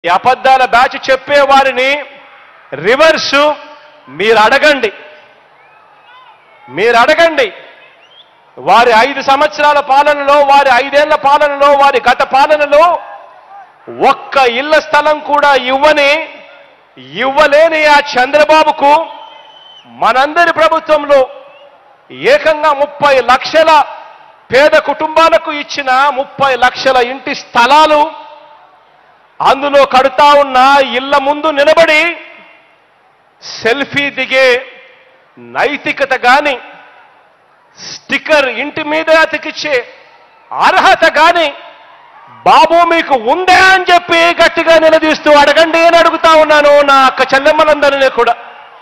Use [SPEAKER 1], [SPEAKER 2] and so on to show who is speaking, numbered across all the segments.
[SPEAKER 1] ఈ అబద్ధాల బ్యాచ్ చెప్పే వారిని రివర్స్ మీరు అడగండి మీరు అడగండి వారి ఐదు సంవత్సరాల పాలనలో వారి ఐదేళ్ల పాలనలో వారి గత పాలనలో ఒక్క ఇళ్ల స్థలం కూడా ఇవ్వని ఇవ్వలేని ఆ చంద్రబాబుకు మనందరి ప్రభుత్వంలో ఏకంగా ముప్పై లక్షల పేద కుటుంబాలకు ఇచ్చిన ముప్పై లక్షల ఇంటి స్థలాలు అందులో కడుతా ఉన్న ఇళ్ల ముందు నిలబడి సెల్ఫీ దిగే నైతికత గాని స్టిక్కర్ ఇంటి మీద అతికిచ్చే అర్హత గాని బాబు మీకు ఉందే అని చెప్పి గట్టిగా నిలదీస్తూ అడగండి అని అడుగుతా ఉన్నాను నా అక్క చెల్లెమ్మలందరినీ కూడా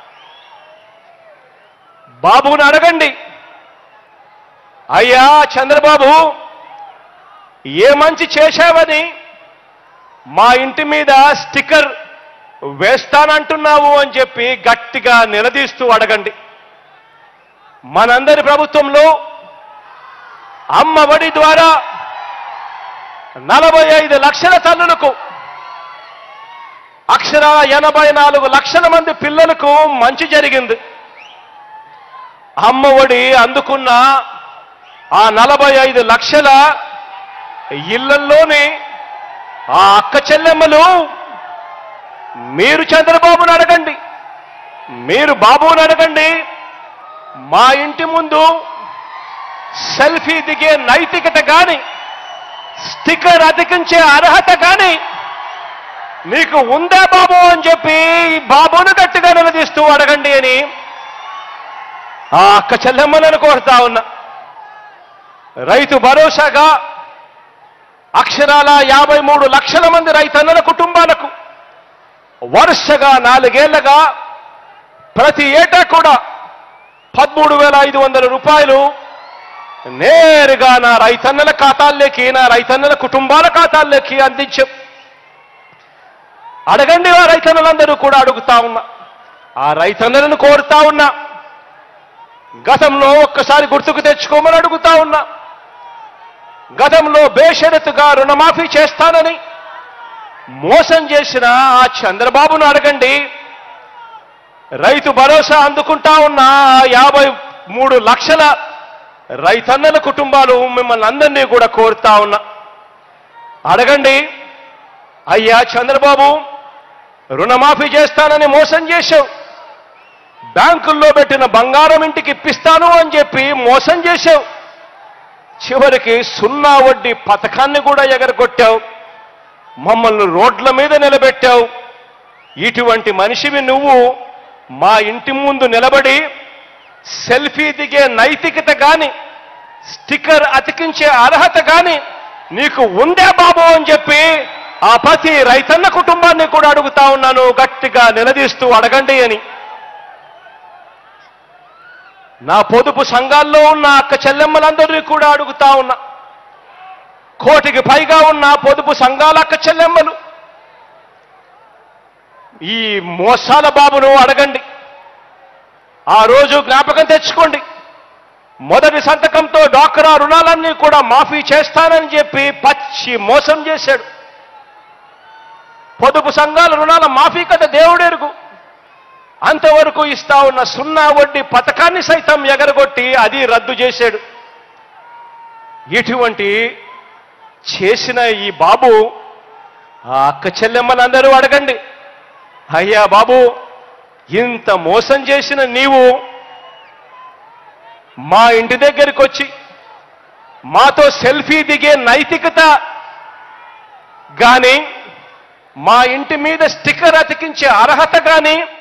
[SPEAKER 1] బాబుని అడగండి అయ్యా చంద్రబాబు ఏ మంచి చేశావని మా ఇంటి మీద స్టిక్కర్ వేస్తానంటున్నావు అని చెప్పి గట్టిగా నిలదీస్తూ అడగండి మనందరి ప్రభుత్వంలో అమ్మ ఒడి ద్వారా నలభై ఐదు లక్షల తల్లులకు అక్షరాల ఎనభై నాలుగు లక్షల మంది పిల్లలకు మంచి జరిగింది అమ్మ ఒడి అందుకున్న ఆ నలభై ఐదు లక్షల ఇళ్లల్లోని ఆ అక్క చెల్లెమ్మలు మీరు చంద్రబాబును అడగండి మీరు బాబుని అడగండి మా ఇంటి ముందు సెల్ఫీ దిగే నైతికత గాని స్టిక్కర్ అతికించే అర్హత గాని నీకు ఉందా బాబు అని చెప్పి ఈ బాబును గట్టిగా నిలదీస్తూ అడగండి అని ఆ అక్క చెల్లెమ్మలను కోరుతా ఉన్నా రైతు భరోసాగా అక్షరాల యాభై మూడు లక్షల మంది రైతన్నల కుటుంబాలకు వరుసగా నాలుగేళ్లగా ప్రతి ఏటా కూడా పదమూడు వేల ఐదు వందల రూపాయలు నేరుగా నా రైతన్నల ఖాతాల్లోకి నా రైతన్నల కుటుంబాల ఖాతాల్లోకి అందించాం అడగండి ఆ రైతన్నలందరూ కూడా అడుగుతా ఉన్నా ఆ రైతన్నలను కోరుతా ఉన్నా గతంలో ఒక్కసారి గుర్తుకు తెచ్చుకోమని అడుగుతా ఉన్నా గతంలో బేషరతుగా రుణమాఫీ చేస్తానని మోసం చేసిన ఆ చంద్రబాబును అడగండి రైతు భరోసా అందుకుంటా ఉన్న ఆ యాభై మూడు లక్షల రైతన్నల కుటుంబాలు మిమ్మల్ని అందరినీ కూడా కోరుతా ఉన్నా అడగండి అయ్యా చంద్రబాబు రుణమాఫీ చేస్తానని మోసం చేశావు బ్యాంకుల్లో పెట్టిన బంగారం ఇంటికి ఇప్పిస్తాను అని చెప్పి మోసం చేశావు చివరికి సున్నా వడ్డీ పథకాన్ని కూడా ఎగరగొట్టావు మమ్మల్ని రోడ్ల మీద నిలబెట్టావు ఇటువంటి మనిషివి నువ్వు మా ఇంటి ముందు నిలబడి సెల్ఫీ దిగే నైతికత గాని స్టిక్కర్ అతికించే అర్హత గాని నీకు ఉందే బాబు అని చెప్పి ఆ ప్రతి రైతన్న కుటుంబాన్ని కూడా అడుగుతా ఉన్నాను గట్టిగా నిలదీస్తూ అడగండి అని నా పొదుపు సంఘాల్లో ఉన్న అక్క చెల్లెమ్మలందరినీ కూడా అడుగుతా ఉన్నా కోటికి పైగా ఉన్న పొదుపు సంఘాల అక్క చెల్లెమ్మలు ఈ మోసాల బాబును అడగండి ఆ రోజు జ్ఞాపకం తెచ్చుకోండి మొదటి సంతకంతో డాక్రా రుణాలన్నీ కూడా మాఫీ చేస్తానని చెప్పి పచ్చి మోసం చేశాడు పొదుపు సంఘాల రుణాల మాఫీ కథ దేవుడెరుగు అంతవరకు ఇస్తా ఉన్న సున్నా వడ్డీ పథకాన్ని సైతం ఎగరగొట్టి అది రద్దు చేశాడు ఇటువంటి చేసిన ఈ బాబు ఆ అక్క చెల్లెమ్మలందరూ అడగండి అయ్యా బాబు ఇంత మోసం చేసిన నీవు మా ఇంటి దగ్గరికి వచ్చి మాతో సెల్ఫీ దిగే నైతికత గాని మా ఇంటి మీద స్టిక్కర్ అతికించే అర్హత గాని